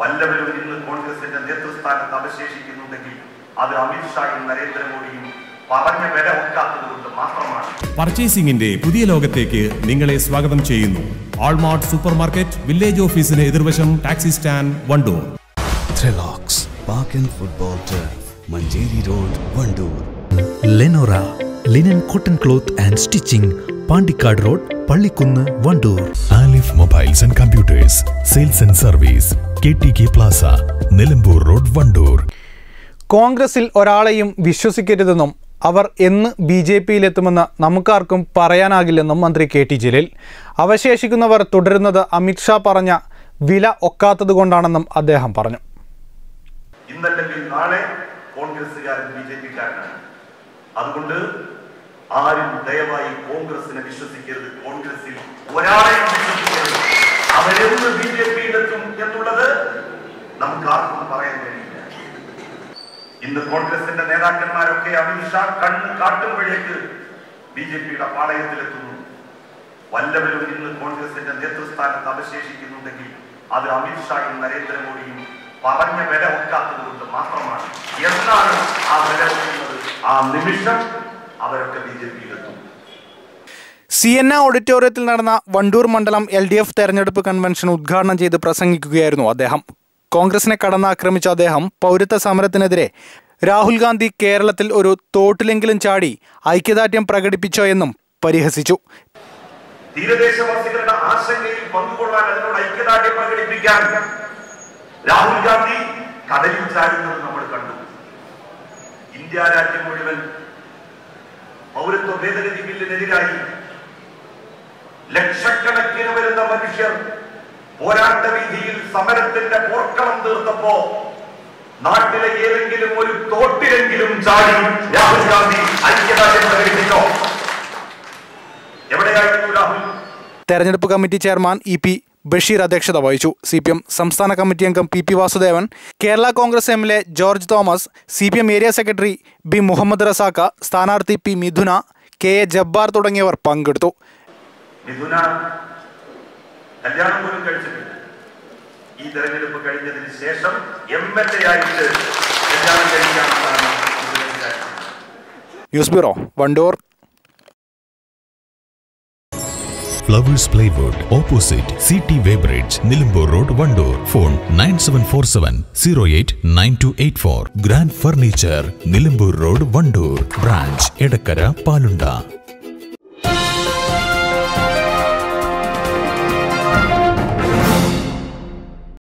വല്ലവരും ഇന്ന് കോൺഗ്രസിന്റെ നേതൃസ്ഥാനത്ത് അവശേഷിക്കുന്നുണ്ടെങ്കിൽ അത് അമിത്ഷായും നരേന്ദ്രമോദിയും പറഞ്ഞ വില ഒക്കാത്തത് കൊണ്ട് മാത്രമാണ് പർച്ചേസിംഗിന്റെ പുതിയ ലോകത്തേക്ക് നിങ്ങളെ സ്വാഗതം ചെയ്യുന്നു ആൾമാർട്ട് സൂപ്പർ മാർക്കറ്റ് വില്ലേജ് ഓഫീസിന് എതിർവശം taxi stand Vandoor Thrillux Park and Football Turf, Manjeri Road, Vandoor. Lenora linen cotton cloth and stitching Pandikkad road Pallikkunnu Vandoor Alif mobiles and computers sales and service K T K plaza Nilambur road Vandoor കോൺഗ്രസിൽ ഒരാളെയും വിശ്വസിക്കരുതെന്നും അവർ എന്ന് B J പിയിലെത്തുമെന്ന് നമുക്കാർക്കും പറയാനാകില്ലെന്നും മന്ത്രി K T Jaleel അവശേഷിക്കുന്നവർ തുടരുന്നത് അമിത്ഷാ പറഞ്ഞ വില ഒക്കാത്തതുകൊണ്ടാണെന്നും അദ്ദേഹം പറഞ്ഞു ഇന്നല്ലെങ്കിൽ നാളെ കോൺഗ്രസ്സുകാരൻ ബി ജെ പിക്കാരനാണ് അതുകൊണ്ട് ആരും ദയവായി കോൺഗ്രസിനെ വിശ്വസിക്കരുത് കോൺഗ്രസിൽ ഒരാളെയും വിശ്വസിക്കരുത് അവരെന്ന് ബി ജെ പിയിലെത്തും എന്നുള്ളത് നമുക്ക് ആർക്കും പറയാൻ കഴിയില്ല ഇന്ന് കോൺഗ്രസിന്റെ നേതാക്കന്മാരൊക്കെ അമിത്ഷാ കണ്ണ് കാട്ടുമ്പോഴേക്ക് ബി ജെ പിയുടെ പാളയത്തിലെത്തുന്നു വല്ലവരും ഇന്ന് കോൺഗ്രസിന്റെ നേതൃസ്ഥാനത്ത് അവശേഷിക്കുന്നുണ്ടെങ്കിൽ അത് അമിത്ഷായും നരേന്ദ്രമോദിയും പറഞ്ഞ വില ഒക്കാത്തത് കൊണ്ട് മാത്രമാണ് എന്നാണ് ആ വില ഒക്കുന്നത് ആ നിമിഷം അവരൊക്കെ ബി ജെ പിയിലെത്തും സി എൻ എ ഓഡിറ്റോറിയത്തിൽ നടന്ന വണ്ടൂർ മണ്ഡലം എൽ ഡി എഫ് തെരഞ്ഞെടുപ്പ് കൺവെൻഷൻ ഉദ്ഘാടനം ചെയ്ത് പ്രസംഗിക്കുകയായിരുന്നു അദ്ദേഹം കോൺഗ്രസിനെ കടന്നാക്രമിച്ച അദ്ദേഹം പൗരത്വ സമരത്തിനെതിരെ രാഹുൽ ഗാന്ധി കേരളത്തിൽ ഒരു തോട്ടിലെങ്കിലും ചാടി ഐക്യദാർഢ്യം പ്രകടിപ്പിച്ചോ എന്നും പരിഹസിച്ചു തീരദേശവാസികളുടെ ആശങ്കയിൽ പങ്കുകൊള്ളാൻ അതിനോട് ഐക്യദാർഢ്യം പ്രകടിപ്പിക്കാൻ രാഹുൽ ഗാന്ധി കടലിൽ ചാടുന്നത് നമ്മൾ കണ്ടു ഇന്ത്യ രാജ്യം മുഴുവൻ പൗരത്വ ഭേദഗതി ബില്ലിനെതിരായി ലക്ഷക്കണക്കിന് വരുന്ന മനുഷ്യർ പോരാട്ട വീതിയിൽ സമരത്തിന്റെ പോർക്കളം തീർത്തപ്പോ നാട്ടിലെ ഏതെങ്കിലും ഒരു തോട്ടിലെങ്കിലും ചാടി രാഹുൽ ഗാന്ധി ഐക്യദാർഢ്യം പ്രകടിപ്പിച്ചോ എവിടെയായിരുന്നു രാഹുൽ തെരഞ്ഞെടുപ്പ് committee chairman E P Basheer അധ്യക്ഷത വഹിച്ചു സി പി എം സംസ്ഥാന കമ്മിറ്റി അംഗം പി പി വാസുദേവൻ Kerala Congress M L A George Thomas C P M area secretary B Muhammad Razak സ്ഥാനാർത്ഥി P Mithuna K A Jabbar തുടങ്ങിയവർ പങ്കെടുത്തു മിഥുന കല്യാണം പോലും കഴിച്ചിട്ടില്ല ഈ തെരഞ്ഞെടുപ്പ് കഴിഞ്ഞതിന് ശേഷം എം എൽ എ ആയിട്ട് കല്യാണം കഴിക്കാമെന്നാണ് മിഥുന വിചാരിച്ചത് news bureau Vandoor flowers plywood opposite C T weighbridge Nilambur road Vandoor phone nine seven four seven zero eight nine two eight four grand furniture Nilambur road Vandoor branch Edakkara പാലുണ്ട